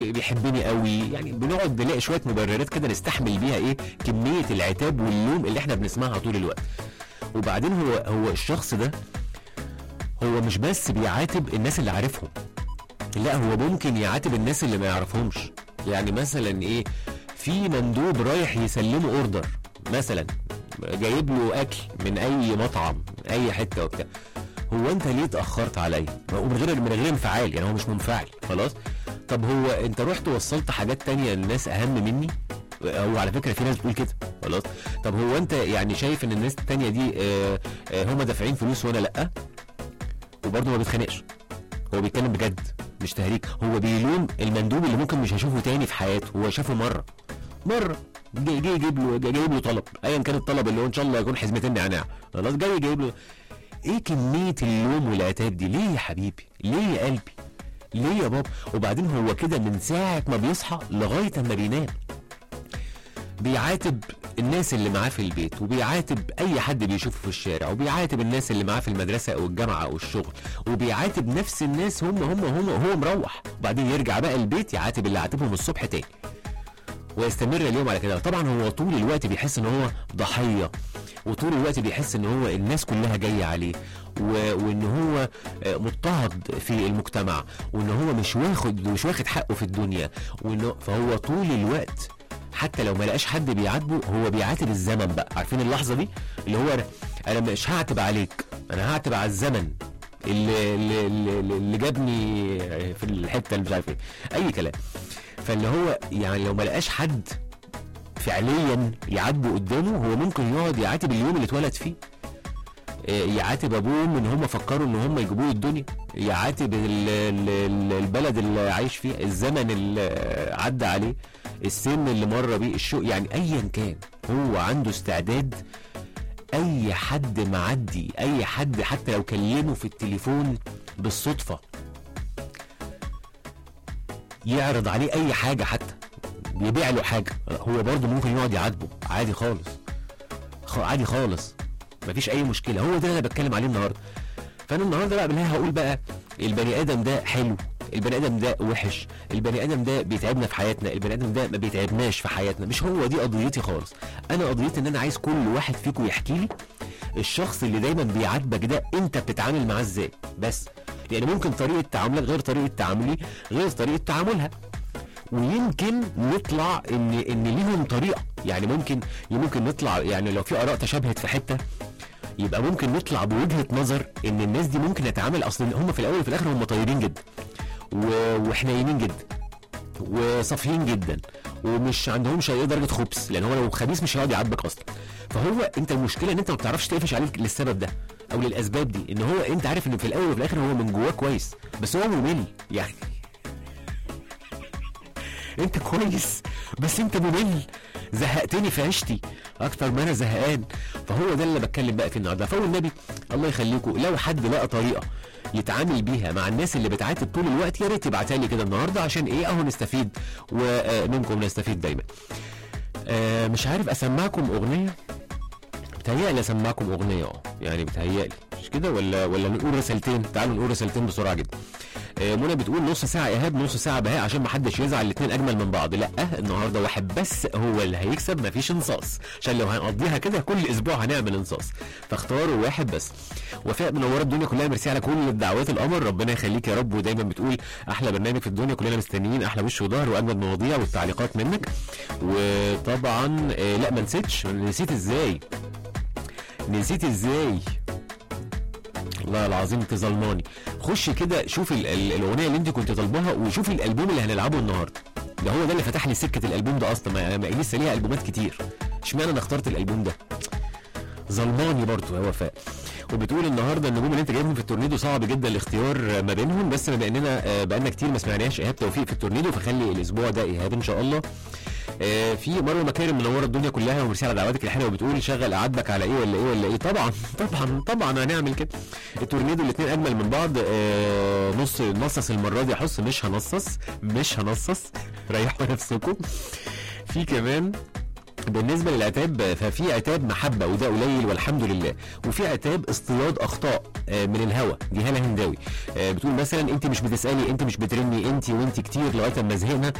بيحبني قوي يعني بنقعد نلاقي شويه مبررات كده نستحمل بيها ايه كميه العتاب واللوم اللي احنا بنسمعها طول الوقت وبعدين هو هو الشخص ده هو مش بس بيعاتب الناس اللي عارفهم لا هو ممكن يعاتب الناس اللي ما يعرفهمش يعني مثلا ايه في مندوب رايح يسلمه اوردر مثلا جايب له اكل من اي مطعم اي حته وبتاع هو انت ليه اتاخرت عليا ومن غير من غير انفعال يعني هو مش منفعل خلاص طب هو انت رحت وصلت حاجات تانية للناس اهم مني هو على فكره في ناس بتقول كده خلاص طب هو انت يعني شايف ان الناس التانية دي آه، آه، هم دافعين فلوس وانا لا وبرضه ما بيتخانقش هو بيتكلم بجد مش تهريج هو بيلوم المندوب اللي ممكن مش هيشوفه تاني في حياته هو شافه مره مره جاي جاي يجيب له جاي جايب له طلب ايا كان الطلب اللي هو ان شاء الله يكون حزمتين نعناع خلاص جاي جايب له ايه كميه اللوم والعتاب دي ليه يا حبيبي ليه يا قلبي ليه يا بابا وبعدين هو كده من ساعه ما بيصحى لغايه اما بينام بيعاتب الناس اللي معاه في البيت وبيعاتب اي حد بيشوفه في الشارع وبيعاتب الناس اللي معاه في المدرسه او الجامعه او الشغل وبيعاتب نفس الناس هم هم هم وهو مروح وبعدين يرجع بقى البيت يعاتب اللي عاتبهم الصبح تاني ويستمر اليوم على كده طبعا هو طول الوقت بيحس ان هو ضحيه وطول الوقت بيحس ان هو الناس كلها جايه عليه و... وان هو آه، مضطهد في المجتمع وان هو مش واخد مش واخد حقه في الدنيا وانه فهو طول الوقت حتى لو ما لقاش حد بيعاتبه هو بيعاتب الزمن بقى عارفين اللحظه دي اللي هو انا انا مش هعتب عليك انا هعتب على الزمن اللي اللي, اللي, اللي جابني في الحته اللي مش عارف ايه اي كلام فاللي هو يعني لو ما لقاش حد فعليا يعاتبه قدامه هو ممكن يقعد يعاتب اليوم اللي اتولد فيه إيه، يعاتب ابوهم ان هم فكروا ان هم يجيبوه الدنيا يعاتب ال- ال- ال- البلد اللي عايش فيها الزمن اللي عدى عليه السن اللي مر بيه الشوق يعني ايا كان هو عنده استعداد اي حد معدي اي حد حتى لو كلمه في التليفون بالصدفه يعرض عليه اي حاجه حتى بيبيع له حاجه هو برضه ممكن يقعد يعاتبه عادي خالص خ- عادي خالص مفيش اي مشكله هو ده اللي انا بتكلم عليه النهارده فانا النهارده بقى بالله هقول بقى البني ادم ده حلو البني ادم ده وحش البني ادم ده بيتعبنا في حياتنا البني ادم ده ما بيتعبناش في حياتنا مش هو دي قضيتي خالص انا قضيتي ان انا عايز كل واحد فيكم يحكي لي الشخص اللي دايما بيعاتبك ده انت بتتعامل معاه ازاي بس يعني ممكن طريقه تعاملك غير طريقه تعاملي غير طريقه تعاملها ويمكن نطلع ان ان ليهم طريقه يعني ممكن ممكن نطلع يعني لو في اراء تشابهت في حته يبقى ممكن نطلع بوجهه نظر ان الناس دي ممكن نتعامل اصلا هم في الاول وفي الاخر هم طيبين جدا و- وحنينين جدا وصافيين جدا ومش عندهمش اي درجه خبث لان هو لو خبيث مش هيقعد يعاتبك اصلا فهو انت المشكله ان انت ما بتعرفش تقفش عليه للسبب ده او للاسباب دي ان هو انت عارف ان في الاول وفي الاخر هو من جواه كويس بس هو ممل يعني انت كويس بس انت ممل زهقتني في عيشتي اكتر ما انا زهقان فهو ده اللي بتكلم بقى فيه النهارده فالنبي الله يخليكم لو حد لقى طريقه يتعامل بيها مع الناس اللي بتعاتب طول الوقت يا ريت يبعتها لي كده النهارده عشان ايه اهو نستفيد ومنكم نستفيد دايما آه، مش عارف اسمعكم اغنيه بتهيألي اسمعكم اغنيه اه يعني بتهيألي مش كده ولا ولا نقول رسالتين تعالوا نقول رسالتين بسرعه جدا آه، منى بتقول نص ساعه ايهاب نص ساعه بهاء عشان ما حدش يزعل الاثنين اجمل من بعض لا النهارده واحد بس هو اللي هيكسب مفيش انصاص عشان لو هنقضيها كده كل اسبوع هنعمل انصاص فاختاروا واحد بس وفاء منوره الدنيا كلها ميرسي على كل الدعوات القمر ربنا يخليك يا رب ودايما بتقول احلى برنامج في الدنيا كلنا مستنيين احلى وش وظهر واجمل مواضيع والتعليقات منك وطبعا آه، لا ما نسيتش نسيت ازاي نسيت ازاي والله العظيم انت ظلماني خش كده شوف ال- ال- الاغنيه اللي انت كنت طالباها وشوف الالبوم اللي هنلعبه النهارده ده هو ده اللي فتح لي سكه الالبوم ده اصلا ما ما لسه ليها البومات كتير اشمعنى انا اخترت الالبوم ده ظلماني برضه يا وفاء وبتقول النهارده النجوم اللي انت جايبهم في التورنيدو صعب جدا الاختيار ما بينهم بس بما اننا آه، بقالنا كتير ما سمعناش ايهاب توفيق في التورنيدو فخلي الاسبوع ده ايهاب ان شاء الله آه، في مروه مكارم منوره الدنيا كلها وميرسي على دعواتك الحلوه وبتقول شغل قعدك على ايه ولا ايه ولا ايه طبعا طبعا طبعا هنعمل كده التورنيدو الاثنين اجمل من بعض آه، نص نصص المره دي حص مش هنصص مش هنصص ريحوا نفسكم في كمان بالنسبه للعتاب ففي عتاب محبه وده قليل والحمد لله وفي عتاب اصطياد اخطاء آه، من الهوى دي هاله هنداوي آه، بتقول مثلا انت مش بتسالي انت مش بترني انت وانت كتير لغايه اما زهقنا